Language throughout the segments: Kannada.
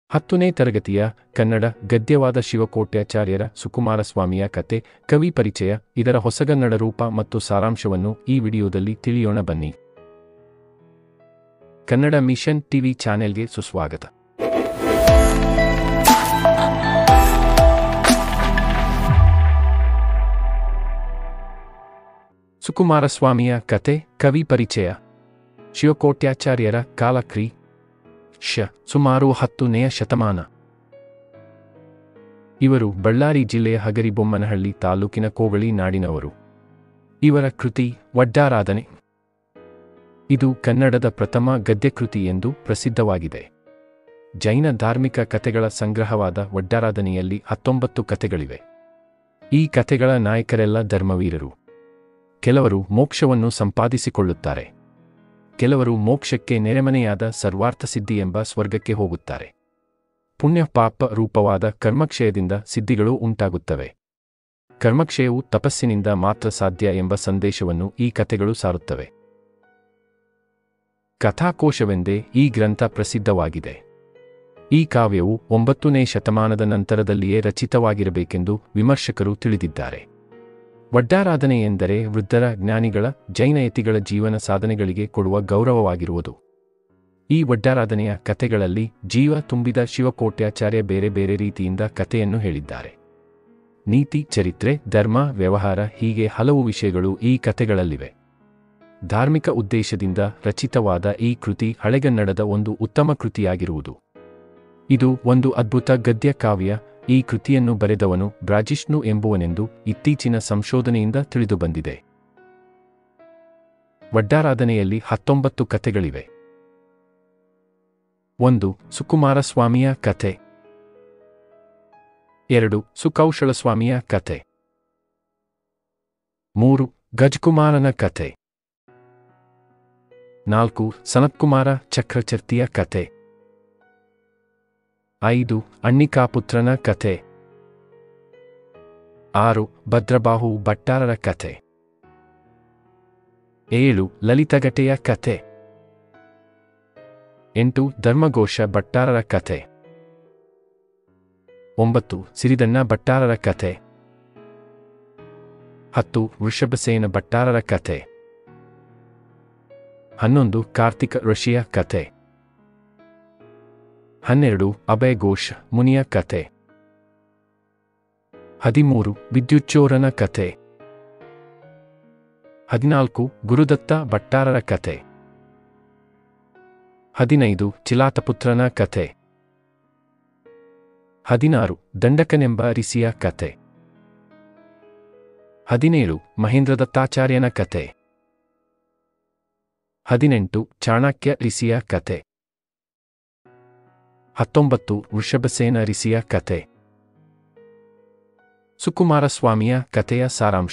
ಹತ್ತನೇ ತರಗತಿಯ ಕನ್ನಡ ಗದ್ಯವಾದ ಶಿವಕೋಟ್ಯಾಚಾರ್ಯರ ಸುಕುಮಾರಸ್ವಾಮಿಯ ಕತೆ ಕವಿ ಪರಿಚಯ ಇದರ ಹೊಸಗನ್ನಡ ರೂಪ ಮತ್ತು ಸಾರಾಂಶವನ್ನು ಈ ವಿಡಿಯೋದಲ್ಲಿ ತಿಳಿಯೋಣ ಬನ್ನಿ ಕನ್ನಡ ಮಿಷನ್ ಟಿವಿ ಚಾನೆಲ್ಗೆ ಸುಸ್ವಾಗತ ಸುಕುಮಾರಸ್ವಾಮಿಯ ಕತೆ ಕವಿ ಪರಿಚಯ ಶಿವಕೋಟ್ಯಾಚಾರ್ಯರ ಕಾಲಕ್ರಿ ಶ ಸುಮಾರು ಹತ್ತನೆಯ ಶತಮಾನ ಇವರು ಬಳ್ಳಾರಿ ಜಿಲ್ಲೆಯ ಹಗರಿಬೊಮ್ಮನಹಳ್ಳಿ ತಾಲೂಕಿನ ಕೋಗಳಿ ನಾಡಿನವರು ಇವರ ಕೃತಿ ವಡ್ಡಾರಾಧನೆ ಇದು ಕನ್ನಡದ ಪ್ರಥಮ ಗದ್ಯಕೃತಿ ಎಂದು ಪ್ರಸಿದ್ಧವಾಗಿದೆ ಜೈನ ಧಾರ್ಮಿಕ ಕಥೆಗಳ ಸಂಗ್ರಹವಾದ ವಡ್ಡಾರಾಧನೆಯಲ್ಲಿ ಹತ್ತೊಂಬತ್ತು ಕಥೆಗಳಿವೆ ಈ ಕಥೆಗಳ ನಾಯಕರೆಲ್ಲ ಧರ್ಮವೀರರು ಕೆಲವರು ಮೋಕ್ಷವನ್ನು ಸಂಪಾದಿಸಿಕೊಳ್ಳುತ್ತಾರೆ ಕೆಲವರು ಮೋಕ್ಷಕ್ಕೆ ನೆರೆಮನೆಯಾದ ಸರ್ವಾರ್ಥಸಿದ್ಧಿ ಎಂಬ ಸ್ವರ್ಗಕ್ಕೆ ಹೋಗುತ್ತಾರೆ ಪುಣ್ಯ ಪಾಪ ರೂಪವಾದ ಕರ್ಮಕ್ಷಯದಿಂದ ಸಿದ್ಧಿಗಳು ಉಂಟಾಗುತ್ತವೆ ಕರ್ಮಕ್ಷಯವು ತಪಸ್ಸಿನಿಂದ ಮಾತ್ರ ಸಾಧ್ಯ ಎಂಬ ಸಂದೇಶವನ್ನು ಈ ಕಥೆಗಳು ಸಾರುತ್ತವೆ ಕಥಾಕೋಶವೆಂದೇ ಈ ಗ್ರಂಥ ಪ್ರಸಿದ್ಧವಾಗಿದೆ ಈ ಕಾವ್ಯವು ಒಂಬತ್ತನೇ ಶತಮಾನದ ನಂತರದಲ್ಲಿಯೇ ರಚಿತವಾಗಿರಬೇಕೆಂದು ವಿಮರ್ಶಕರು ತಿಳಿದಿದ್ದಾರೆ ವಡ್ಡಾರಾಧನೆ ಎಂದರೆ ವೃದ್ಧರ ಜ್ಞಾನಿಗಳ ಜೈನಯತಿಗಳ ಜೀವನ ಸಾಧನೆಗಳಿಗೆ ಕೊಡುವ ಗೌರವವಾಗಿರುವುದು ಈ ವಡ್ಡಾರಾಧನೆಯ ಕಥೆಗಳಲ್ಲಿ ಜೀವ ತುಂಬಿದ ಶಿವಕೋಟ್ಯಾಚಾರ್ಯ ಬೇರೆ ಬೇರೆ ರೀತಿಯಿಂದ ಕಥೆಯನ್ನು ಹೇಳಿದ್ದಾರೆ ನೀತಿ ಚರಿತ್ರೆ ಧರ್ಮ ವ್ಯವಹಾರ ಹೀಗೆ ಹಲವು ವಿಷಯಗಳು ಈ ಕಥೆಗಳಲ್ಲಿವೆ ಧಾರ್ಮಿಕ ಉದ್ದೇಶದಿಂದ ರಚಿತವಾದ ಈ ಕೃತಿ ಹಳೆಗನ್ನಡದ ಒಂದು ಉತ್ತಮ ಕೃತಿಯಾಗಿರುವುದು ಇದು ಒಂದು ಅದ್ಭುತ ಗದ್ಯ ಕಾವ್ಯ ಈ ಕೃತಿಯನ್ನು ಬರೆದವನು ಬ್ರಾಜಿಷ್ಣು ಎಂಬುವನೆಂದು ಇತ್ತೀಚಿನ ಸಂಶೋಧನೆಯಿಂದ ತಿಳಿದುಬಂದಿದೆ ವಡ್ಡಾರಾಧನೆಯಲ್ಲಿ ಹತ್ತೊಂಬತ್ತು ಕಥೆಗಳಿವೆ ಒಂದು ಸುಕುಮಾರಸ್ವಾಮಿಯ ಕಥೆ ಎರಡು ಸುಕೌಶಳಸ್ವಾಮಿಯ ಕಥೆ ಮೂರು ಗಜಕುಮಾರನ ಕಥೆ ನಾಲ್ಕು ಸನತ್ಕುಮಾರ ಚಕ್ರಚರ್ತಿಯ ಕಥೆ ಐದು ಅಣ್ಣಿಕಾಪುತ್ರನ ಕಥೆ ಆರು ಭದ್ರಬಾಹು ಭಟ್ಟಾರರ ಕಥೆ ಏಳು ಲಲಿತಗಟೆಯ ಕಥೆ ಎಂಟು ಧರ್ಮಘೋಷ ಭಟ್ಟಾರರ ಕಥೆ ಒಂಬತ್ತು ಸಿರಿದಣ್ಣ ಭಟ್ಟಾರರ ಕಥೆ ಹತ್ತು ವೃಷಭಸೇನ ಭಟ್ಟಾರರ ಕಥೆ ಹನ್ನೊಂದು ಕಾರ್ತಿಕ ಋಷಿಯ ಕಥೆ ಹನ್ನೆರಡು ಅಭಯ ಘೋಷ್ ಮುನಿಯ ಕಥೆ ಹದಿಮೂರು ವಿದ್ಯುಚ್ಚೋರನ ಕಥೆ ಹದಿನಾಲ್ಕು ಗುರುದತ್ತ ಭಟ್ಟಾರರ ಕಥೆ ಹದಿನೈದು ಚಿಲಾತಪುತ್ರನ ಕಥೆ ಹದಿನಾರು ದಂಡಕನೆಂಬ ರಿಸಿಯ ಕಥೆ ಹದಿನೇಳು ಮಹೇಂದ್ರದತ್ತಾಚಾರ್ಯನ ಕಥೆ ಹದಿನೆಂಟು ಚಾಣಕ್ಯ ರಿಸಿಯ ಕಥೆ ಹತ್ತೊಂಬತ್ತು ವೃಷಭಸೇನ ರಿಸಿಯ ಕಥೆ ಸುಕುಮಾರಸ್ವಾಮಿಯ ಕಥೆಯ ಸಾರಾಂಶ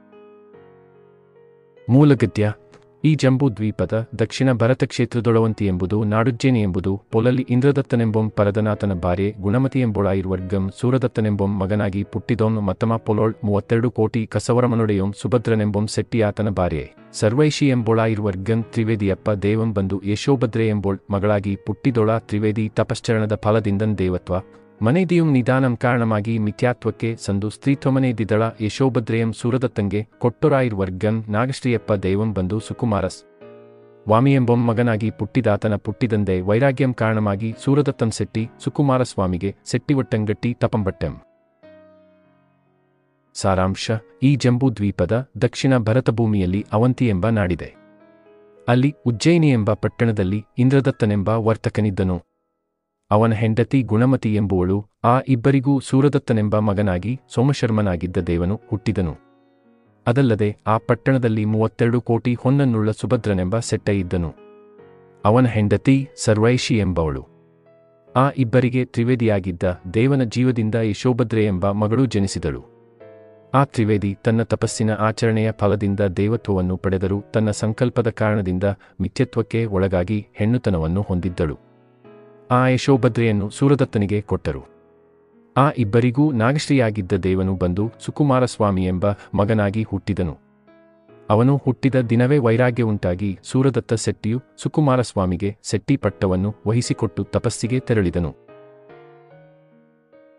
ಮೂಲಗದ್ಯ ಈ ಜಂಬೂ ದ್ವೀಪದ ದಕ್ಷಿಣ ಭರತ ಕ್ಷೇತ್ರದೊಳವಂತಿ ಎಂಬುದು ನಾಡುಜ್ಜೇನಿ ಎಂಬುದು ಪೊಲಲ್ಲಿ ಇಂದ್ರದತ್ತನೆಂಬೊಂ ಪರದನಾಥನ ಭಾರ್ಯೆ ಗುಣಮತಿ ಎಂಬೊಳಾಯಿರುವರ್ಗಂ ಸೂರದತ್ತನೆಂಬೊಂ ಮಗನಾಗಿ ಪುಟ್ಟಿದೋನ್ ಮತ್ತಮ ಪೊಲೋಳ್ ಮೂವತ್ತೆರಡು ಕೋಟಿ ಕಸವರಮನುಡೆಯೊಂ ಸುಭದ್ರನೆಂಬೊಂ ಸೆಟ್ಟಿಯಾತನ ಭಾರ್ಯೆ ಸರ್ವೈಶಿ ಎಂಬೊಳಾಯಿರುವರ್ಗಂ ತ್ರಿವೇದಿಯಪ್ಪ ದೇವಂ ಬಂದು ಯಶೋಭದ್ರೆ ಎಂಬೋಳ್ ಮಗಳಾಗಿ ಪುಟ್ಟಿದೊಳ ತ್ರಿವೇದಿ ತಪಶ್ಚರಣದ ಫಲದಿಂದನ್ ದೇವತ್ವ ಮನೆದಿಯುಂ ನಿಧಾನಂ ಕಾರಣಮಾಗಿ ಮಿಥ್ಯಾತ್ವಕ್ಕೆ ಸಂದು ಸ್ತ್ರೀತ್ವಮನೆದಿದಳ ಯಶೋಭದ್ರೆಯಂ ಸೂರದತ್ತಂಗೆ ಕೊಟ್ಟೊರಾಯಿರ್ವರ್ಗಂ ನಾಗಶ್ರೀಯಪ್ಪ ದೈವಂ ಬಂದು ಸುಕುಮಾರಸ್ ವಾಮಿಯೆಂಬೊಂ ಮಗನಾಗಿ ಪುಟ್ಟಿದಾತನ ಪುಟ್ಟಿದಂದೆ ವೈರಾಗ್ಯಂ ಕಾರಣಮಾಗಿ ಸೂರದತ್ತಂ ಸೆಟ್ಟಿ ಸುಕುಮಾರಸ್ವಾಮಿಗೆ ಸೆಟ್ಟಿವಟ್ಟಂಗಟ್ಟಿ ತಪಂಬಟ್ಟೆಂ ಸಾರಾಂಶ ಈ ಜಂಬೂ ದ್ವೀಪದ ದಕ್ಷಿಣ ಭರತಭೂಮಿಯಲ್ಲಿ ಅವಂತಿ ಎಂಬ ನಾಡಿದೆ ಅಲ್ಲಿ ಉಜ್ಜಯಿನಿ ಎಂಬ ಪಟ್ಟಣದಲ್ಲಿ ಇಂದ್ರದತ್ತನೆಂಬ ವರ್ತಕನಿದ್ದನು ಅವನ ಹೆಂಡತಿ ಗುಣಮತಿ ಎಂಬುವಳು ಆ ಇಬ್ಬರಿಗೂ ಸೂರದತ್ತನೆಂಬ ಮಗನಾಗಿ ಸೋಮಶರ್ಮನಾಗಿದ್ದ ದೇವನು ಹುಟ್ಟಿದನು ಅದಲ್ಲದೆ ಆ ಪಟ್ಟಣದಲ್ಲಿ ಮೂವತ್ತೆರಡು ಕೋಟಿ ಹೊನ್ನನ್ನುಳ್ಳ ಸುಭದ್ರನೆಂಬ ಸೆಟ್ಟ ಇದ್ದನು ಅವನ ಹೆಂಡತಿ ಸರ್ವೈಶಿ ಎಂಬವಳು ಆ ಇಬ್ಬರಿಗೆ ತ್ರಿವೇದಿಯಾಗಿದ್ದ ದೇವನ ಜೀವದಿಂದ ಯಶೋಭದ್ರೆ ಎಂಬ ಮಗಳು ಜನಿಸಿದಳು ಆ ತ್ರಿವೇದಿ ತನ್ನ ತಪಸ್ಸಿನ ಆಚರಣೆಯ ಫಲದಿಂದ ದೇವತ್ವವನ್ನು ಪಡೆದರೂ ತನ್ನ ಸಂಕಲ್ಪದ ಕಾರಣದಿಂದ ಮಿಥ್ಯತ್ವಕ್ಕೆ ಒಳಗಾಗಿ ಹೆಣ್ಣುತನವನ್ನು ಹೊಂದಿದ್ದಳು ಆ ಯಶೋಭದ್ರೆಯನ್ನು ಸೂರದತ್ತನಿಗೆ ಕೊಟ್ಟರು ಆ ಇಬ್ಬರಿಗೂ ನಾಗಶ್ರೀಯಾಗಿದ್ದ ದೇವನು ಬಂದು ಸುಕುಮಾರಸ್ವಾಮಿ ಎಂಬ ಮಗನಾಗಿ ಹುಟ್ಟಿದನು ಅವನು ಹುಟ್ಟಿದ ದಿನವೇ ವೈರಾಗ್ಯ ಉಂಟಾಗಿ ಸೂರದತ್ತ ಸೆಟ್ಟಿಯು ಸುಕುಮಾರಸ್ವಾಮಿಗೆ ಸೆಟ್ಟಿ ಪಟ್ಟವನ್ನು ವಹಿಸಿಕೊಟ್ಟು ತಪಸ್ಸಿಗೆ ತೆರಳಿದನು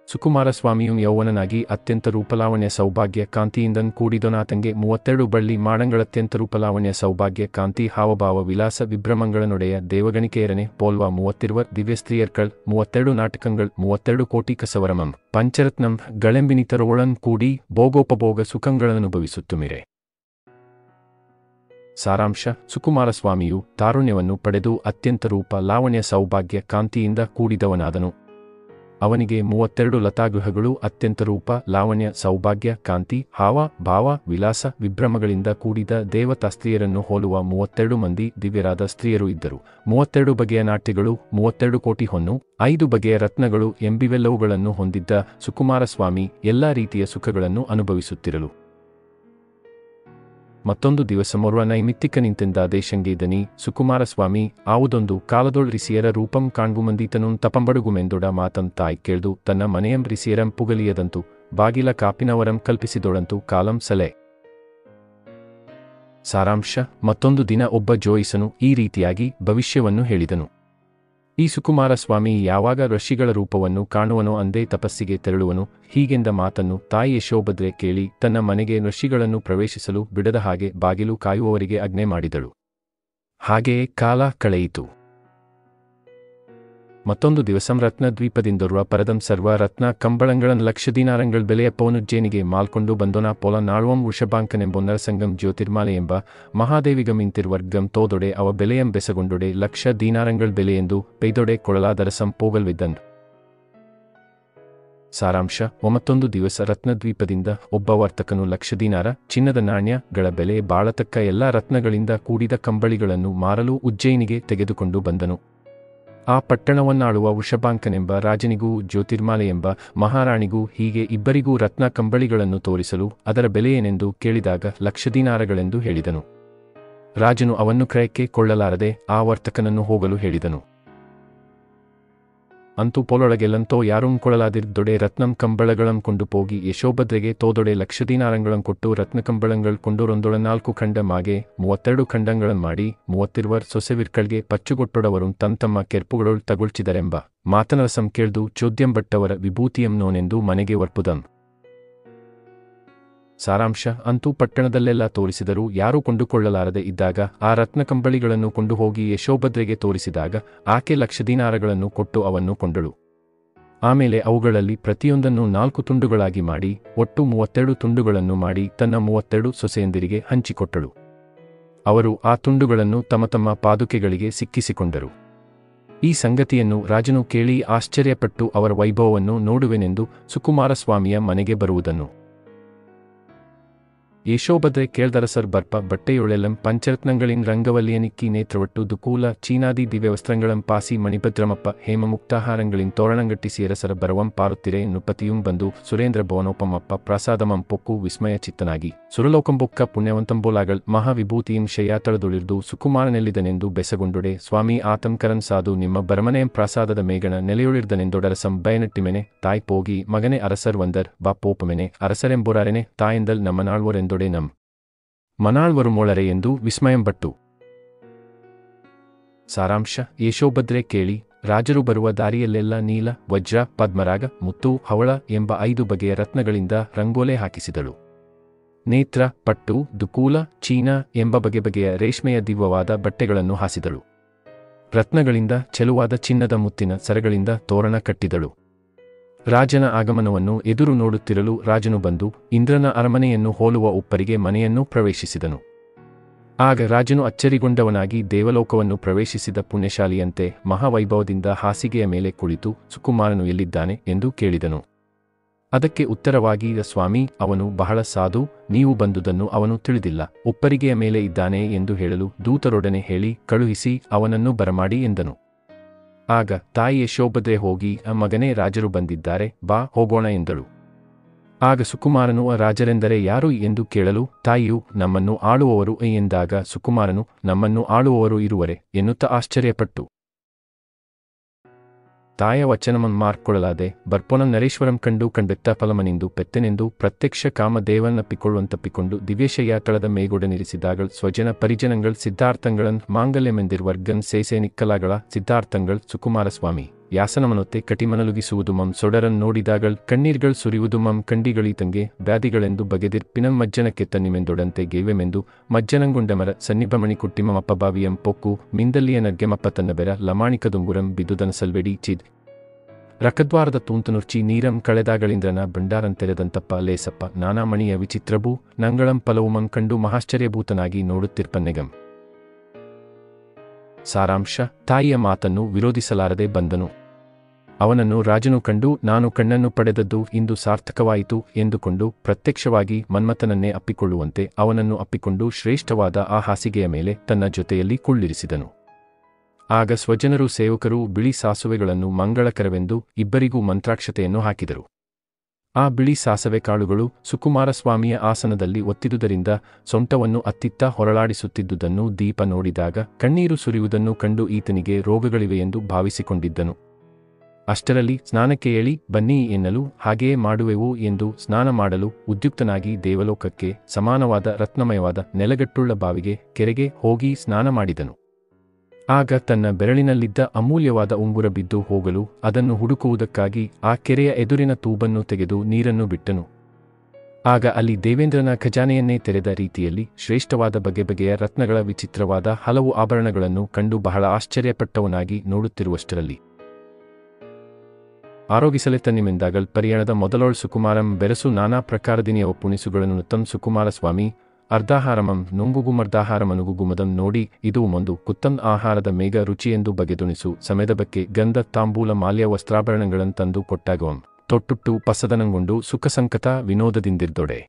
ಸುಕುಮಾರಸ್ವಾಮಿಯು ಯೌವನನಾಗಿ ಅತ್ಯಂತ ರೂಪಲಾವಣ್ಯ ಸೌಭಾಗ್ಯ ಕಾಂತಿಯಿಂದನ್ ಕೂಡಿದೊನಾತಂಗೆ ಮೂವತ್ತೆರಡು ಬಳ್ಳಿ ಮಾಡಂಗಳತ್ಯಂತ ರೂಪಲಾವಣ್ಯ ಸೌಭಾಗ್ಯ ಕಾಂತಿ ಹಾವಭಾವ ವಿಲಾಸ ವಿಭ್ರಮಗಳನೊಡೆಯ ದೇವಗಣಿಕೆಯರನೆ ಪೋಲ್ವ ಮೂವತ್ತಿರುವ ದಿವ್ಯ ಸ್ತ್ರೀಯರ್ಕಳ್ ಮೂವತ್ತೆರಡು ನಾಟಕங்கள் ಮೂವತ್ತೆರಡು ಕೋಟಿ ಕಸವರಮಂ ಪಂಚರತ್ನಂ ಗಳೆಂಬಿನಿತರೊಳನ್ ಕೂಡಿ ಭೋಗೋಪಭೋಗ ಸುಖಗಳನ್ನನುಭವಿಸುತ್ತುಮಿರೆ ಸಾರಾಂಶ ಸುಕುಮಾರಸ್ವಾಮಿಯು ತಾರುಣ್ಯವನ್ನು ಪಡೆದು ಅತ್ಯಂತ ರೂಪ ಲಾವಣ್ಯ ಸೌಭಾಗ್ಯ ಕಾಂತಿಯಿಂದ ಕೂಡಿದವನಾದನು ಅವನಿಗೆ ಮೂವತ್ತೆರಡು ಲತಾಗೃಹಗಳು ಅತ್ಯಂತ ರೂಪ ಲಾವಣ್ಯ ಸೌಭಾಗ್ಯ ಕಾಂತಿ ಹಾವ ಭಾವ ವಿಲಾಸ ವಿಭ್ರಮಗಳಿಂದ ಕೂಡಿದ ದೇವತಾ ಸ್ತ್ರೀಯರನ್ನು ಹೋಲುವ ಮೂವತ್ತೆರಡು ಮಂದಿ ದಿವ್ಯರಾದ ಸ್ತ್ರೀಯರು ಇದ್ದರು ಮೂವತ್ತೆರಡು ಬಗೆಯ ನಾಟ್ಯಗಳು ಮೂವತ್ತೆರಡು ಕೋಟಿ ಹೊನ್ನು ಐದು ಬಗೆಯ ರತ್ನಗಳು ಎಂಬಿವೆಲ್ಲವುಗಳನ್ನು ಹೊಂದಿದ್ದ ಸುಕುಮಾರಸ್ವಾಮಿ ಎಲ್ಲಾ ರೀತಿಯ ಸುಖಗಳನ್ನು ಅನುಭವಿಸುತ್ತಿರಲು ಮತ್ತೊಂದು ದಿವಸ ಮೊರ್ವ ನೈಮಿತ್ತಿಕ ನಿಂತೆಂದ ದೇಶಂಗೇದನಿ ಸುಕುಮಾರಸ್ವಾಮಿ ಆವುದೊಂದು ಕಾಲದೊಳ್ ರಿಸಿಯರ ರೂಪಂ ಕಾಣ್ಗುಮಂದೀತನು ತಪಂಬಡುಗುಮೆಂದೊಡ ಮಾತಂ ತಾಯ್ ಕೇಳ್ದು ತನ್ನ ಮನೆಯಂ ರಿಸಿಯರಂ ಪುಗಲಿಯದಂತು ಬಾಗಿಲ ಕಾಪಿನವರಂ ಕಲ್ಪಿಸಿದೊಳಂತು ಕಾಲಂ ಸಲೆ ಸಾರಾಂಶ ಮತ್ತೊಂದು ದಿನ ಒಬ್ಬ ಜೋಯಿಸನು ಈ ರೀತಿಯಾಗಿ ಭವಿಷ್ಯವನ್ನು ಹೇಳಿದನು ಈ ಸುಕುಮಾರಸ್ವಾಮಿ ಯಾವಾಗ ಋಷಿಗಳ ರೂಪವನ್ನು ಕಾಣುವನೋ ಅಂದೇ ತಪಸ್ಸಿಗೆ ತೆರಳುವನು ಹೀಗೆಂದ ಮಾತನ್ನು ತಾಯಿ ಯಶೋಭದ್ರೆ ಕೇಳಿ ತನ್ನ ಮನೆಗೆ ಋಷಿಗಳನ್ನು ಪ್ರವೇಶಿಸಲು ಬಿಡದ ಹಾಗೆ ಬಾಗಿಲು ಕಾಯುವವರಿಗೆ ಆಜ್ಞೆ ಮಾಡಿದಳು ಹಾಗೆಯೇ ಕಾಲ ಕಳೆಯಿತು ಮತ್ತೊಂದು ದಿವಸಂ ರತ್ನ ದ್ವೀಪದಿಂದೊರುವ ಪರದಂ ಸರ್ವ ರತ್ನ ಕಂಬಳಂಗಳನ್ ಲಕ್ಷ ದಿನಾರಂಗಳ್ ಬೆಲೆಯ ಪೌನುಜ್ಜೇನಿಗೆ ಮಾಲ್ಕೊಂಡು ಬಂದೊನ ಪೊಲ ನಾಳುವಂ ವೃಷಭಾಂಕನೆಂಬೊನ್ನರ ಸಂಗಂ ಜ್ಯೋತಿರ್ಮಾಲೆ ಎಂಬ ಮಹಾದೇವಿಗಂ ಇಂತಿರ್ವರ್ಗಂ ತೋದೊಡೆ ಅವ ಬೆಲೆಯಂ ಬೆಸಗೊಂಡೊಡೆ ಲಕ್ಷ ದೀನಾರಂಗಳ್ ಬೆಲೆಯೆಂದು ಪೆಯ್ದೊಡೆ ಕೊಳಲಾದರಸಂ ಪೋಗಲ್ವಿದ್ದನ್ ಸಾರಾಂಶ ಒಮತ್ತೊಂದು ದಿವಸ ರತ್ನದ್ವೀಪದಿಂದ ಒಬ್ಬ ವರ್ತಕನು ಲಕ್ಷ ದಿನಾರ ಚಿನ್ನದ ನಾಣ್ಯಗಳ ಬೆಲೆ ಬಾಳತಕ್ಕ ಎಲ್ಲಾ ರತ್ನಗಳಿಂದ ಕೂಡಿದ ಕಂಬಳಿಗಳನ್ನು ಮಾರಲು ಉಜ್ಜಯಿನಿಗೆ ತೆಗೆದುಕೊಂಡು ಬಂದನು ಆ ಪಟ್ಟಣವನ್ನಾಳುವ ವೃಷಭಾಂಕನೆಂಬ ರಾಜನಿಗೂ ಜ್ಯೋತಿರ್ಮಾಲೆ ಎಂಬ ಮಹಾರಾಣಿಗೂ ಹೀಗೆ ಇಬ್ಬರಿಗೂ ರತ್ನ ಕಂಬಳಿಗಳನ್ನು ತೋರಿಸಲು ಅದರ ಬೆಲೆಯೇನೆಂದು ಕೇಳಿದಾಗ ಲಕ್ಷದೀನಾರಗಳೆಂದು ಹೇಳಿದನು ರಾಜನು ಅವನ್ನು ಕ್ರಯಕ್ಕೆ ಕೊಳ್ಳಲಾರದೆ ಆ ವರ್ತಕನನ್ನು ಹೋಗಲು ಹೇಳಿದನು ಅಂತೂ ಪೋಲೊಳಗೆಲ್ಲಂತೋ ಯಾರೂ ಕೊಳಲಾದಿರ್ದೊಡೆ ರತ್ನಂ ಕಂಬಳಗಳಂ ಕೊಂಡು ಹೋಗಿ ಯಶೋಭದ್ರೆಗೆ ತೋದೊಡೆ ಲಕ್ಷದೀನಾರಂಗಳಂ ಕೊಟ್ಟು ರತ್ನ ಕಂಬಳಂಗಳ್ ಕೊಂಡೊರೊಂದೊಳ ನಾಲ್ಕು ಖಂಡ ಮಾಗೆ ಮೂವತ್ತೆರಡು ಖಂಡಗಳನ್ ಮಾಡಿ ಮೂವತ್ತಿರುವರ್ ಸೊಸೆವಿರ್ಕಳ್ಗೆ ಪಚ್ಚುಗೊಟ್ಟೊಡವರು ತಮ್ಮ ಕೆರ್ಪುಗಳೊಳ್ ತಗುಳ್ಚಿದರೆಂಬ ಮಾತನರಸಂ ಕೇಳ್ದು ಚೋದ್ಯಂಬಟ್ಟವರ ವಿಭೂತಿಯಂ ನೋನೆಂದು ಮನೆಗೆ ವರ್ಪುದಂ ಸಾರಾಂಶ ಅಂತೂ ಪಟ್ಟಣದಲ್ಲೆಲ್ಲ ತೋರಿಸಿದರೂ ಯಾರೂ ಕೊಂಡುಕೊಳ್ಳಲಾರದೆ ಇದ್ದಾಗ ಆ ರತ್ನ ಕಂಬಳಿಗಳನ್ನು ಕೊಂಡು ಹೋಗಿ ಯಶೋಭದ್ರೆಗೆ ತೋರಿಸಿದಾಗ ಆಕೆ ಲಕ್ಷದೀನಾರಗಳನ್ನು ಕೊಟ್ಟು ಅವನ್ನು ಕೊಂಡಳು ಆಮೇಲೆ ಅವುಗಳಲ್ಲಿ ಪ್ರತಿಯೊಂದನ್ನು ನಾಲ್ಕು ತುಂಡುಗಳಾಗಿ ಮಾಡಿ ಒಟ್ಟು ಮೂವತ್ತೆರಡು ತುಂಡುಗಳನ್ನು ಮಾಡಿ ತನ್ನ ಮೂವತ್ತೆರಡು ಸೊಸೆಯಂದಿರಿಗೆ ಹಂಚಿಕೊಟ್ಟಳು ಅವರು ಆ ತುಂಡುಗಳನ್ನು ತಮ್ಮ ತಮ್ಮ ಪಾದುಕೆಗಳಿಗೆ ಸಿಕ್ಕಿಸಿಕೊಂಡರು ಈ ಸಂಗತಿಯನ್ನು ರಾಜನು ಕೇಳಿ ಆಶ್ಚರ್ಯಪಟ್ಟು ಅವರ ವೈಭವವನ್ನು ನೋಡುವೆನೆಂದು ಸುಕುಮಾರಸ್ವಾಮಿಯ ಮನೆಗೆ ಬರುವುದನ್ನು ಯಶೋಭದ್ರೆ ಕೇಳ್ದರಸರ್ ಬರ್ಪ ಬಟ್ಟೆಯೊಳೆಲ್ಲಂ ಪಂಚರತ್ನಗಳಿನ್ ರಂಗವಲ್ಲಿಯನಿಕ್ಕಿ ನೇತ್ರವಟ್ಟು ದುಕೂಲ ಚೀನಾದಿ ದಿವ್ಯವಸ್ತ್ರಗಳಂ ಪಾಸಿ ಮಣಿಭದ್ರಮಪ್ಪ ಹೇಮಮುಕ್ತಾಹಾರಗಳಿನ್ ತೋರಣಂಗಟ್ಟಿಸಿ ಎರಸರ ಬರವಂ ಪಾರುತ್ತಿರೆ ನುಪತಿಯುಂ ಬಂದು ಸುರೇಂದ್ರ ಭವನೋಪಮಪ್ಪ ಪ್ರಸಾದಮಂ ಪೊಕ್ಕು ವಿಸ್ಮಯ ಚಿತ್ತನಾಗಿ ಸುರಲೋಕಂಬೊಕ್ಕ ಪುಣ್ಯವಂತಂಬೋಲಾಗಳ್ ಮಹಾವಿಭೂತಿಯಂ ಶಯ್ಯಾತಳದುಳಿರ್ದು ಸುಕುಮಾರನೆಲ್ಲಿದನೆಂದು ಬೆಸಗೊಂಡೊಡೆ ಸ್ವಾಮಿ ಆತಂಕರನ್ ಸಾಧು ನಿಮ್ಮ ಬರಮನೆಯಂ ಪ್ರಾಸಾದದ ಮೇಗಣ ನೆಲೆಯೊಳಿರ್ದನೆಂದೊಡರಸಂ ಬಯನಟ್ಟಿಮೆನೆ ತಾಯ್ ಪೋಗಿ ಮಗನೆ ಅರಸರ್ ವಂದರ್ ಬಾ ಪೋಪಮೆನೆ ಅರಸರೆಂಬೊರಾರೆನೆ ತಾಯೆಂದಲ್ ನಮ್ಮನಾಳ್ವರೆಂದೊಡೆ ನಂ ಮನಾಳ್ವರು ಮೊಳರೆ ಎಂದು ವಿಸ್ಮಯಂಬಟ್ಟು ಸಾರಾಂಶ ಯಶೋಭದ್ರೆ ಕೇಳಿ ರಾಜರು ಬರುವ ದಾರಿಯಲ್ಲೆಲ್ಲ ನೀಲ ವಜ್ರ ಪದ್ಮರಾಗ ಮುತ್ತು ಹವಳ ಎಂಬ ಐದು ಬಗೆಯ ರತ್ನಗಳಿಂದ ರಂಗೋಲೆ ಹಾಕಿಸಿದಳು ನೇತ್ರ ಪಟ್ಟು ದುಕೂಲ ಚೀನಾ ಎಂಬ ಬಗೆ ಬಗೆಯ ರೇಷ್ಮೆಯ ದಿವ್ಯವಾದ ಬಟ್ಟೆಗಳನ್ನು ಹಾಸಿದಳು ರತ್ನಗಳಿಂದ ಚೆಲುವಾದ ಚಿನ್ನದ ಮುತ್ತಿನ ಸರಗಳಿಂದ ತೋರಣ ಕಟ್ಟಿದಳು ರಾಜನ ಆಗಮನವನ್ನು ಎದುರು ನೋಡುತ್ತಿರಲು ರಾಜನು ಬಂದು ಇಂದ್ರನ ಅರಮನೆಯನ್ನು ಹೋಲುವ ಉಪ್ಪರಿಗೆ ಮನೆಯನ್ನು ಪ್ರವೇಶಿಸಿದನು ಆಗ ರಾಜನು ಅಚ್ಚರಿಗೊಂಡವನಾಗಿ ದೇವಲೋಕವನ್ನು ಪ್ರವೇಶಿಸಿದ ಪುಣ್ಯಶಾಲಿಯಂತೆ ಮಹಾವೈಭವದಿಂದ ಹಾಸಿಗೆಯ ಮೇಲೆ ಕುಳಿತು ಸುಕುಮಾರನು ಎಲ್ಲಿದ್ದಾನೆ ಎಂದು ಕೇಳಿದನು ಅದಕ್ಕೆ ಉತ್ತರವಾಗಿ ಸ್ವಾಮಿ ಅವನು ಬಹಳ ಸಾಧು ನೀವು ಬಂದುದನ್ನು ಅವನು ತಿಳಿದಿಲ್ಲ ಉಪ್ಪರಿಗೆಯ ಮೇಲೆ ಇದ್ದಾನೆ ಎಂದು ಹೇಳಲು ದೂತರೊಡನೆ ಹೇಳಿ ಕಳುಹಿಸಿ ಅವನನ್ನು ಬರಮಾಡಿ ಎಂದನು ಆಗ ತಾಯಿ ಯಶೋಭದ್ರೆ ಹೋಗಿ ಆ ಮಗನೇ ರಾಜರು ಬಂದಿದ್ದಾರೆ ಬಾ ಹೋಗೋಣ ಎಂದಳು ಆಗ ಸುಕುಮಾರನು ಆ ರಾಜರೆಂದರೆ ಯಾರು ಎಂದು ಕೇಳಲು ತಾಯಿಯು ನಮ್ಮನ್ನು ಆಳುವವರು ಎಂದಾಗ ಸುಕುಮಾರನು ನಮ್ಮನ್ನು ಆಳುವವರು ಇರುವರೆ ಎನ್ನುತ್ತಾ ಆಶ್ಚರ್ಯಪಟ್ಟು ತಾಯ ವಚನಮನ್ ಮಾರ್ಕೊಳ್ಳಲಾದೆ ಬರ್ಪೊನ ನರೇಶ್ವರಂ ಕಂಡು ಕಂಡೆತ್ತ ಫಲಮನಿಂದು ಪೆತ್ತೆನೆಂದು ಪ್ರತ್ಯಕ್ಷ ಕಾಮ ದೇವನಪ್ಪಿಕೊಳ್ಳುವಂತಪ್ಪಿಕೊಂಡು ದಿವ್ಯಶಯ್ಯಾತಳದ ಮೇಗೊಡನಿರಿಸಿದಾಗಳ್ ಸ್ವಜನ ಪರಿಜನಗಳ್ ಸಿದ್ಧಾರ್ಥಂಗಳನ್ ಮಾಂಗಲ್ಯಮೆಂದಿರ್ವರ್ಗನ್ ಸೇಸೆ ನಿಕ್ಕಲಾಗಳ ಸಿದ್ಧಾರ್ಥಂಗಳ್ ಸುಕುಮಾರಸ್ವಾಮಿ ಯಾಸನಮನೊತ್ತೆ ಕಟಿಮನಲುಗಿಸುವುದು ಮಂ ಸೊಡರನ್ ನೋಡಿದಾಗಳ್ ಕಣ್ಣೀರ್ಗಳ್ ಸುರಿಯುವುದು ಮಂ ಕಂಡಿಗಳೀತಂಗೆ ಬ್ಯಾಧಿಗಳೆಂದು ಬಗೆದಿರ್ಪಿನಂ ಮಜ್ಜನಕ್ಕೆ ತನ್ನಿಮೆಂದೊಡಂತೆ ಗೇವೆಮೆಂದು ಮಜ್ಜನಂಗುಂಡಮರ ಸನ್ನಿಭಮಣಿ ಕುಟ್ಟಿಮಮಪ್ಪ ಬಾವಿಯಂ ಪೊಕ್ಕು ಮಿಂದಲ್ಲಿಯ ನರ್ಗೆಮಪ್ಪ ತನ್ನ ಬೆರ ಲಮಾಣಿಕದುಂಗುರಂ ಬಿದುದನ ಸಲ್ವೆಡಿ ಚಿದ್ ರಕದ್ವಾರದ ತೂಂತನುರ್ಚಿ ನೀರಂ ಕಳೆದಾಗಳಿಂದ್ರನ ಬಂಡಾರಂತೆರೆದಂತಪ್ಪ ಲೇಸಪ್ಪ ನಾನಾಮಣಿಯ ವಿಚಿತ್ರಭೂ ನಂಗಳಂ ಪಲವುಮಂ ಕಂಡು ಮಹಾಶ್ಚರ್ಯಭೂತನಾಗಿ ನೋಡುತ್ತಿರ್ಪನ್ನೆಗಂ ಸಾರಾಂಶ ತಾಯಿಯ ಮಾತನ್ನು ವಿರೋಧಿಸಲಾರದೆ ಬಂದನು ಅವನನ್ನು ರಾಜನು ಕಂಡು ನಾನು ಕಣ್ಣನ್ನು ಪಡೆದದ್ದು ಇಂದು ಸಾರ್ಥಕವಾಯಿತು ಎಂದುಕೊಂಡು ಪ್ರತ್ಯಕ್ಷವಾಗಿ ಮನ್ಮಥನನ್ನೇ ಅಪ್ಪಿಕೊಳ್ಳುವಂತೆ ಅವನನ್ನು ಅಪ್ಪಿಕೊಂಡು ಶ್ರೇಷ್ಠವಾದ ಆ ಹಾಸಿಗೆಯ ಮೇಲೆ ತನ್ನ ಜೊತೆಯಲ್ಲಿ ಕುಳ್ಳಿರಿಸಿದನು ಆಗ ಸ್ವಜನರು ಸೇವಕರು ಬಿಳಿ ಸಾಸುವೆಗಳನ್ನು ಮಂಗಳಕರವೆಂದು ಇಬ್ಬರಿಗೂ ಮಂತ್ರಾಕ್ಷತೆಯನ್ನು ಹಾಕಿದರು ಆ ಬಿಳಿ ಸಾಸವೆ ಕಾಳುಗಳು ಸುಕುಮಾರಸ್ವಾಮಿಯ ಆಸನದಲ್ಲಿ ಒತ್ತಿದುದರಿಂದ ಸೊಂಟವನ್ನು ಅತ್ತಿತ್ತ ಹೊರಳಾಡಿಸುತ್ತಿದ್ದುದನ್ನು ದೀಪ ನೋಡಿದಾಗ ಕಣ್ಣೀರು ಸುರಿಯುವುದನ್ನು ಕಂಡು ಈತನಿಗೆ ರೋಗಗಳಿವೆಯೆಂದು ಭಾವಿಸಿಕೊಂಡಿದ್ದನು ಅಷ್ಟರಲ್ಲಿ ಸ್ನಾನಕ್ಕೆ ಏಳಿ ಬನ್ನಿ ಎನ್ನಲು ಹಾಗೆಯೇ ಮಾಡುವೆವು ಎಂದು ಸ್ನಾನ ಮಾಡಲು ಉದ್ಯುಕ್ತನಾಗಿ ದೇವಲೋಕಕ್ಕೆ ಸಮಾನವಾದ ರತ್ನಮಯವಾದ ನೆಲಗಟ್ಟುಳ್ಳ ಬಾವಿಗೆ ಕೆರೆಗೆ ಹೋಗಿ ಸ್ನಾನ ಮಾಡಿದನು ಆಗ ತನ್ನ ಬೆರಳಿನಲ್ಲಿದ್ದ ಅಮೂಲ್ಯವಾದ ಉಂಗುರ ಬಿದ್ದು ಹೋಗಲು ಅದನ್ನು ಹುಡುಕುವುದಕ್ಕಾಗಿ ಆ ಕೆರೆಯ ಎದುರಿನ ತೂಬನ್ನು ತೆಗೆದು ನೀರನ್ನು ಬಿಟ್ಟನು ಆಗ ಅಲ್ಲಿ ದೇವೇಂದ್ರನ ಖಜಾನೆಯನ್ನೇ ತೆರೆದ ರೀತಿಯಲ್ಲಿ ಶ್ರೇಷ್ಠವಾದ ಬಗೆ ಬಗೆಯ ರತ್ನಗಳ ವಿಚಿತ್ರವಾದ ಹಲವು ಆಭರಣಗಳನ್ನು ಕಂಡು ಬಹಳ ಆಶ್ಚರ್ಯಪಟ್ಟವನಾಗಿ ನೋಡುತ್ತಿರುವಷ್ಟರಲ್ಲಿ ಆರೋಗಿಸಲೆತ್ತನ್ನಿಮೆಂದಾಗಲ್ ಪರಿಯಣದ ಮೊದಲೊಳ್ ಸುಕುಮಾರಂ ಬೆರಸು ನಾನಾ ಪ್ರಕಾರದಿನಿಯ ಒಪ್ಪುಣಿಸುಗಳನ್ನು ತಂ ಸುಕುಮಾರಸ್ವಾಮಿ ಅರ್ಧಾಹಾರಮಂ ನುಂಗುಗುಮರ್ಧಾಹಾರಮನುಗುಗುಮದಂ ನೋಡಿ ಇದು ಒಂದು ಕುತ್ತಂ ಆಹಾರದ ಮೇಘ ರುಚಿಯೆಂದು ಬಗೆದುಣಿಸು ಸಮೆದ ಬಕ್ಕೆ ಗಂಧ ತಾಂಬೂಲ ಮಾಲ್ಯ ವಸ್ತ್ರಾಭರಣಗಳನ್ ತಂದು ಕೊಟ್ಟಾಗವಂ ತೊಟ್ಟುಟ್ಟು ಪಸದನಂಗೊಂಡು ಸುಖಸಂಕತ ವಿನೋದದಿಂದಿರ್ದೊಡೆ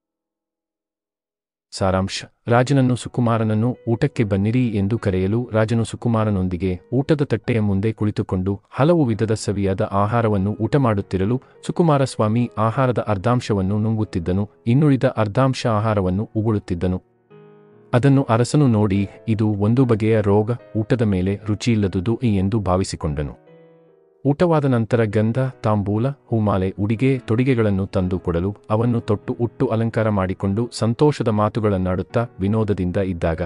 ಸಾರಾಂಶ ರಾಜನನ್ನು ಸುಕುಮಾರನನ್ನು ಊಟಕ್ಕೆ ಬನ್ನಿರಿ ಎಂದು ಕರೆಯಲು ರಾಜನು ಸುಕುಮಾರನೊಂದಿಗೆ ಊಟದ ತಟ್ಟೆಯ ಮುಂದೆ ಕುಳಿತುಕೊಂಡು ಹಲವು ವಿಧದ ಸವಿಯಾದ ಆಹಾರವನ್ನು ಊಟ ಮಾಡುತ್ತಿರಲು ಸುಕುಮಾರಸ್ವಾಮಿ ಆಹಾರದ ಅರ್ಧಾಂಶವನ್ನು ನುಂಗುತ್ತಿದ್ದನು ಇನ್ನುಳಿದ ಅರ್ಧಾಂಶ ಆಹಾರವನ್ನು ಉಗುಳುತ್ತಿದ್ದನು ಅದನ್ನು ಅರಸನು ನೋಡಿ ಇದು ಒಂದು ಬಗೆಯ ರೋಗ ಊಟದ ಮೇಲೆ ರುಚಿಯಿಲ್ಲದುದು ಎಂದು ಭಾವಿಸಿಕೊಂಡನು ಊಟವಾದ ನಂತರ ಗಂಧ ತಾಂಬೂಲ ಹೂಮಾಲೆ ಉಡಿಗೆ ತೊಡಿಗೆಗಳನ್ನು ತಂದು ಕೊಡಲು ಅವನ್ನು ತೊಟ್ಟು ಉಟ್ಟು ಅಲಂಕಾರ ಮಾಡಿಕೊಂಡು ಸಂತೋಷದ ಮಾತುಗಳನ್ನಾಡುತ್ತಾ ವಿನೋದದಿಂದ ಇದ್ದಾಗ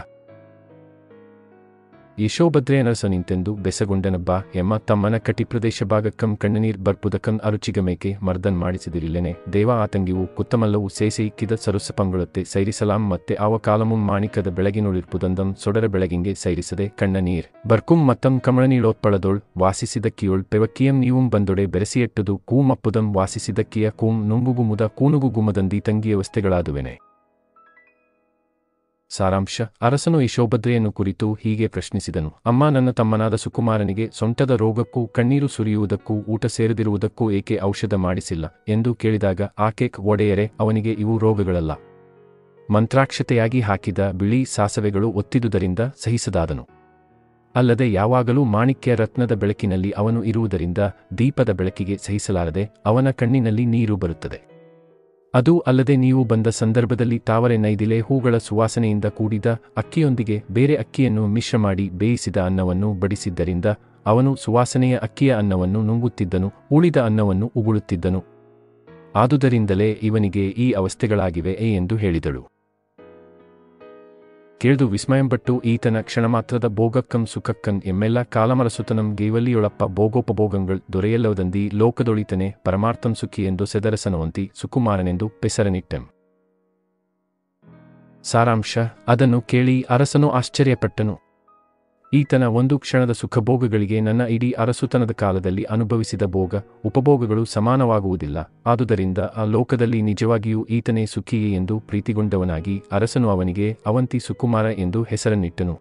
ಯಶೋಭದ್ರೆಯನರಸ ನಿಂತೆಂದು ಬೆಸಗೊಂಡನಬ್ಬ ಎಮ್ಮ ತಮ್ಮನ ಕಟಿ ಪ್ರದೇಶ ಭಾಗಕ್ಕಂ ಕಣ್ಣನೀರ್ ಬರ್ಪುದಕಂ ಅರುಚಿಗಮೇಕೆ ಮರ್ದನ್ ಮಾಡಿಸಿದಿರಿಲ್ಲೆನೆ ದೇವ ಆತಂಗಿವು ಕುತ್ತಮಲ್ಲವು ಸೇಸೆ ಇಕ್ಕಿದ ಸರುಸ ಪಂಗುಳತ್ತೆ ಸೈರಿಸಲಾಂ ಮತ್ತೆ ಆವ ಕಾಲಮುಂ ಮಾಣಿಕದ ಬೆಳಗಿನೊಳಿರ್ಪುದಂದಂ ಸೊಡರ ಬೆಳಗಿಂಗೆ ಸೈರಿಸದೆ ಕಣ್ಣ ನೀರ್ ಬರ್ಕುಂ ಮತ್ತಂ ಕಮಳನೀಳೋತ್ಪಳದೊಳ್ ವಾಸಿಸಿದಕ್ಕಿಯೊಳ್ ಪೆವಕ್ಕಿಯಂ ನೀವುಂ ಬಂದೊಡೆ ಬೆರೆಸಿಯಟ್ಟುದು ಕೂಮಪ್ಪುದಂ ವಾಸಿಸಿದಕ್ಕಿಯ ಕೂಂ ನುಂಗುಗುಮುದ ಕೂನುಗುಗುಮದಂದಿ ತಂಗಿಯ ವಸ್ತೆಗಳಾದುವೆನೆ ಸಾರಾಂಶ ಅರಸನು ಯಶೋಭದ್ರೆಯನ್ನು ಕುರಿತು ಹೀಗೆ ಪ್ರಶ್ನಿಸಿದನು ಅಮ್ಮ ನನ್ನ ತಮ್ಮನಾದ ಸುಕುಮಾರನಿಗೆ ಸೊಂಟದ ರೋಗಕ್ಕೂ ಕಣ್ಣೀರು ಸುರಿಯುವುದಕ್ಕೂ ಊಟ ಸೇರದಿರುವುದಕ್ಕೂ ಏಕೆ ಔಷಧ ಮಾಡಿಸಿಲ್ಲ ಎಂದು ಕೇಳಿದಾಗ ಆಕೆ ಒಡೆಯರೆ ಅವನಿಗೆ ಇವು ರೋಗಗಳಲ್ಲ ಮಂತ್ರಾಕ್ಷತೆಯಾಗಿ ಹಾಕಿದ ಬಿಳಿ ಸಾಸವೆಗಳು ಒತ್ತಿದುದರಿಂದ ಸಹಿಸದಾದನು ಅಲ್ಲದೆ ಯಾವಾಗಲೂ ಮಾಣಿಕ್ಯ ರತ್ನದ ಬೆಳಕಿನಲ್ಲಿ ಅವನು ಇರುವುದರಿಂದ ದೀಪದ ಬೆಳಕಿಗೆ ಸಹಿಸಲಾರದೆ ಅವನ ಕಣ್ಣಿನಲ್ಲಿ ನೀರು ಬರುತ್ತದೆ ಅದು ಅಲ್ಲದೆ ನೀವು ಬಂದ ಸಂದರ್ಭದಲ್ಲಿ ತಾವರೆ ನೈದಿಲೆ ಹೂಗಳ ಸುವಾಸನೆಯಿಂದ ಕೂಡಿದ ಅಕ್ಕಿಯೊಂದಿಗೆ ಬೇರೆ ಅಕ್ಕಿಯನ್ನು ಮಿಶ್ರ ಮಾಡಿ ಬೇಯಿಸಿದ ಅನ್ನವನ್ನು ಬಡಿಸಿದ್ದರಿಂದ ಅವನು ಸುವಾಸನೆಯ ಅಕ್ಕಿಯ ಅನ್ನವನ್ನು ನುಂಗುತ್ತಿದ್ದನು ಉಳಿದ ಅನ್ನವನ್ನು ಉಗುಳುತ್ತಿದ್ದನು ಆದುದರಿಂದಲೇ ಇವನಿಗೆ ಈ ಅವಸ್ಥೆಗಳಾಗಿವೆ ಎಂದು ಹೇಳಿದಳು ಕೇಳ್ದು ವಿಸ್ಮಯಂಪಟ್ಟು ಈತನ ಕ್ಷಣಮಾತ್ರದ ಭೋಗಕ್ಕಂ ಸುಖಕ್ಕನ್ ಎಮ್ಮೆಲ್ಲ ಕಾಲಮರಸುತನಂ ಗೇವಲ್ಲಿಯೊಳಪ್ಪ ಭೋಗೋಪಭೋಗಂಗಳ್ ದೊರೆಯಲ್ಲವದಂದಿ ಲೋಕದೊಳಿತನೆ ಪರಮಾರ್ಥಂ ಸುಖಿ ಎಂದು ಸೆದರಸನವಂತಿ ಸುಕುಮಾರನೆಂದು ಪೆಸರನಿಟ್ಟೆಂ ಸಾರಾಂಶ ಅದನ್ನು ಕೇಳಿ ಅರಸನು ಆಶ್ಚರ್ಯಪಟ್ಟನು ಈತನ ಒಂದು ಕ್ಷಣದ ಸುಖಭೋಗಗಳಿಗೆ ನನ್ನ ಇಡೀ ಅರಸುತನದ ಕಾಲದಲ್ಲಿ ಅನುಭವಿಸಿದ ಭೋಗ ಉಪಭೋಗಗಳು ಸಮಾನವಾಗುವುದಿಲ್ಲ ಆದುದರಿಂದ ಆ ಲೋಕದಲ್ಲಿ ನಿಜವಾಗಿಯೂ ಈತನೇ ಸುಖಿಯೇ ಎಂದು ಪ್ರೀತಿಗೊಂಡವನಾಗಿ ಅರಸನು ಅವನಿಗೆ ಅವಂತಿ ಸುಕುಮಾರ ಎಂದು ಹೆಸರನ್ನಿಟ್ಟನು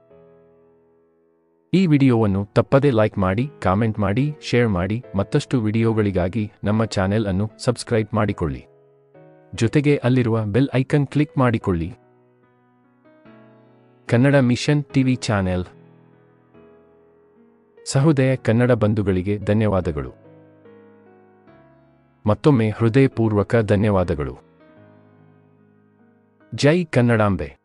ಈ ವಿಡಿಯೋವನ್ನು ತಪ್ಪದೇ ಲೈಕ್ ಮಾಡಿ ಕಾಮೆಂಟ್ ಮಾಡಿ ಶೇರ್ ಮಾಡಿ ಮತ್ತಷ್ಟು ವಿಡಿಯೋಗಳಿಗಾಗಿ ನಮ್ಮ ಚಾನೆಲ್ ಅನ್ನು ಸಬ್ಸ್ಕ್ರೈಬ್ ಮಾಡಿಕೊಳ್ಳಿ ಜೊತೆಗೆ ಅಲ್ಲಿರುವ ಬೆಲ್ ಐಕನ್ ಕ್ಲಿಕ್ ಮಾಡಿಕೊಳ್ಳಿ ಕನ್ನಡ ಮಿಷನ್ ಟಿವಿ ಚಾನೆಲ್ ಸಹೃದಯ ಕನ್ನಡ ಬಂಧುಗಳಿಗೆ ಧನ್ಯವಾದಗಳು ಮತ್ತೊಮ್ಮೆ ಹೃದಯಪೂರ್ವಕ ಧನ್ಯವಾದಗಳು ಜೈ ಕನ್ನಡಾಂಬೆ